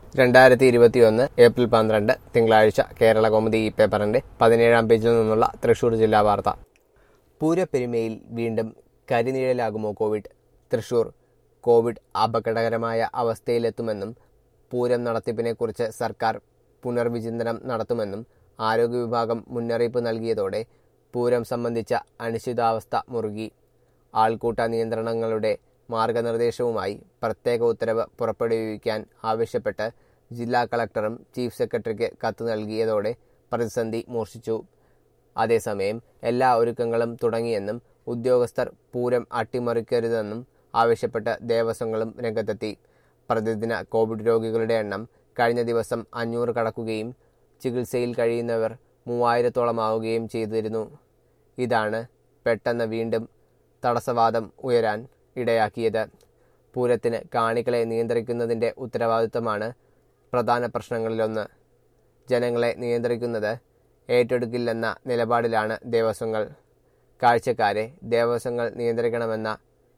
രണ്ടായിരത്തി ഇരുപത്തിയൊന്ന് ഏപ്രിൽ പന്ത്രണ്ട് തിങ്കളാഴ്ച കേരള കൗമുദി ഈ പേപ്പറിന്റെ പതിനേഴാം പേജിൽ നിന്നുള്ള തൃശൂർ ജില്ലാ വാർത്ത പൂരപ്പെരുമയിൽ വീണ്ടും കരിനിഴലാകുമോ കോവിഡ് തൃശൂർ കോവിഡ് അപകടകരമായ അവസ്ഥയിലെത്തുമെന്നും പൂരം നടത്തിപ്പിനെക്കുറിച്ച് സർക്കാർ പുനർവിചിന്തനം നടത്തുമെന്നും ആരോഗ്യ വിഭാഗം മുന്നറിയിപ്പ് നൽകിയതോടെ പൂരം സംബന്ധിച്ച അനിശ്ചിതാവസ്ഥ മുറുകി ആൾക്കൂട്ട നിയന്ത്രണങ്ങളുടെ മാർഗനിർദ്ദേശവുമായി പ്രത്യേക ഉത്തരവ് പുറപ്പെടുവിക്കാൻ ആവശ്യപ്പെട്ട് ജില്ലാ കളക്ടറും ചീഫ് സെക്രട്ടറിക്ക് കത്ത് നൽകിയതോടെ പ്രതിസന്ധി മൂർച്ഛിച്ചു അതേസമയം എല്ലാ ഒരുക്കങ്ങളും തുടങ്ങിയെന്നും ഉദ്യോഗസ്ഥർ പൂരം അട്ടിമറിക്കരുതെന്നും ആവശ്യപ്പെട്ട് ദേവസ്വങ്ങളും രംഗത്തെത്തി പ്രതിദിന കോവിഡ് രോഗികളുടെ എണ്ണം കഴിഞ്ഞ ദിവസം അഞ്ഞൂറ് കടക്കുകയും ചികിത്സയിൽ കഴിയുന്നവർ മൂവായിരത്തോളമാവുകയും ചെയ്തിരുന്നു ഇതാണ് പെട്ടെന്ന് വീണ്ടും തടസ്സവാദം ഉയരാൻ ഇടയാക്കിയത് പൂരത്തിന് കാണികളെ നിയന്ത്രിക്കുന്നതിൻ്റെ ഉത്തരവാദിത്തമാണ് പ്രധാന പ്രശ്നങ്ങളിലൊന്ന് ജനങ്ങളെ നിയന്ത്രിക്കുന്നത് ഏറ്റെടുക്കില്ലെന്ന നിലപാടിലാണ് ദേവസ്വങ്ങൾ കാഴ്ചക്കാരെ ദേവസ്വങ്ങൾ നിയന്ത്രിക്കണമെന്ന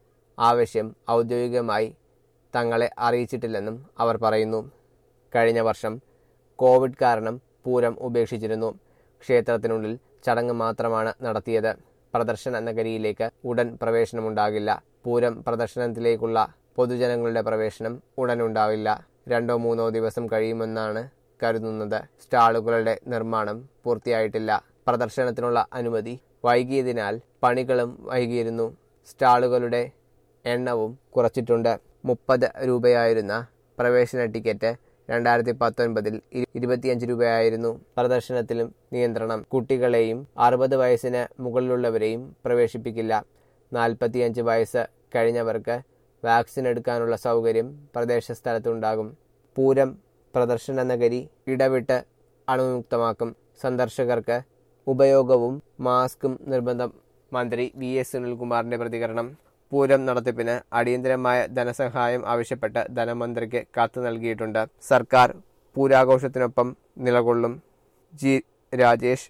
ആവശ്യം ഔദ്യോഗികമായി തങ്ങളെ അറിയിച്ചിട്ടില്ലെന്നും അവർ പറയുന്നു കഴിഞ്ഞ വർഷം കോവിഡ് കാരണം പൂരം ഉപേക്ഷിച്ചിരുന്നു ക്ഷേത്രത്തിനുള്ളിൽ ചടങ്ങ് മാത്രമാണ് നടത്തിയത് പ്രദർശന നഗരിയിലേക്ക് ഉടൻ പ്രവേശനമുണ്ടാകില്ല പൂരം പ്രദർശനത്തിലേക്കുള്ള പൊതുജനങ്ങളുടെ പ്രവേശനം ഉടനുണ്ടാവില്ല രണ്ടോ മൂന്നോ ദിവസം കഴിയുമെന്നാണ് കരുതുന്നത് സ്റ്റാളുകളുടെ നിർമ്മാണം പൂർത്തിയായിട്ടില്ല പ്രദർശനത്തിനുള്ള അനുമതി വൈകിയതിനാൽ പണികളും വൈകിയിരുന്നു സ്റ്റാളുകളുടെ എണ്ണവും കുറച്ചിട്ടുണ്ട് മുപ്പത് രൂപയായിരുന്ന പ്രവേശന ടിക്കറ്റ് രണ്ടായിരത്തി പത്തൊൻപതിൽ ഇരുപത്തിയഞ്ച് രൂപയായിരുന്നു പ്രദർശനത്തിലും നിയന്ത്രണം കുട്ടികളെയും അറുപത് വയസ്സിന് മുകളിലുള്ളവരെയും പ്രവേശിപ്പിക്കില്ല നാൽപ്പത്തിയഞ്ച് വയസ്സ് കഴിഞ്ഞവർക്ക് വാക്സിൻ എടുക്കാനുള്ള സൗകര്യം പ്രദേശ സ്ഥലത്തുണ്ടാകും പൂരം പ്രദർശന നഗരി ഇടവിട്ട് അണുമുക്തമാക്കും സന്ദർശകർക്ക് ഉപയോഗവും മാസ്കും നിർബന്ധം മന്ത്രി വി എസ് സുനിൽകുമാറിന്റെ പ്രതികരണം പൂരം നടത്തിപ്പിന് അടിയന്തരമായ ധനസഹായം ആവശ്യപ്പെട്ട് ധനമന്ത്രിക്ക് കത്ത് നൽകിയിട്ടുണ്ട് സർക്കാർ പൂരാഘോഷത്തിനൊപ്പം നിലകൊള്ളും ജി രാജേഷ്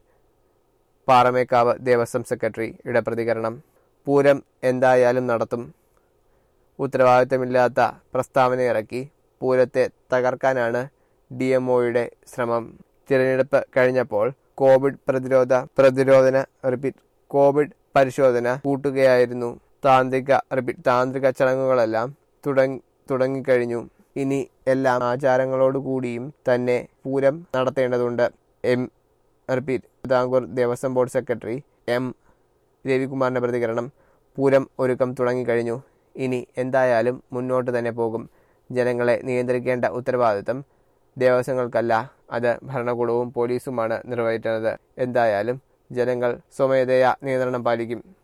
പാറമേക്കാവ് ദേവസ്വം സെക്രട്ടറിയുടെ പ്രതികരണം പൂരം എന്തായാലും നടത്തും ഉത്തരവാദിത്തമില്ലാത്ത പ്രസ്താവന ഇറക്കി പൂരത്തെ തകർക്കാനാണ് ഡി എം ഒയുടെ ശ്രമം തിരഞ്ഞെടുപ്പ് കഴിഞ്ഞപ്പോൾ കോവിഡ് പ്രതിരോധ പ്രതിരോധന റിപ്പീറ്റ് കോവിഡ് പരിശോധന കൂട്ടുകയായിരുന്നു താന്ത്രിക റിപ്പീറ്റ് താന്ത്രിക ചടങ്ങുകളെല്ലാം തുടങ്ങി തുടങ്ങിക്കഴിഞ്ഞു ഇനി എല്ലാ ആചാരങ്ങളോടുകൂടിയും തന്നെ പൂരം നടത്തേണ്ടതുണ്ട് എം റിപ്പീറ്റ് Thiruvithamkoor Devaswom board secretary M രവികുമാറിന്റെ പ്രതികരണം പൂരം ഒരുക്കം തുടങ്ങിക്കഴിഞ്ഞു ഇനി എന്തായാലും മുന്നോട്ട് തന്നെ പോകും ജനങ്ങളെ നിയന്ത്രിക്കേണ്ട ഉത്തരവാദിത്തം ദേവസ്വങ്ങൾക്കല്ല അത് ഭരണകൂടവും പോലീസുമാണ് നിർവഹിക്കുന്നത് എന്തായാലും ജനങ്ങൾ സ്വമേധയാ നിയന്ത്രണം പാലിക്കും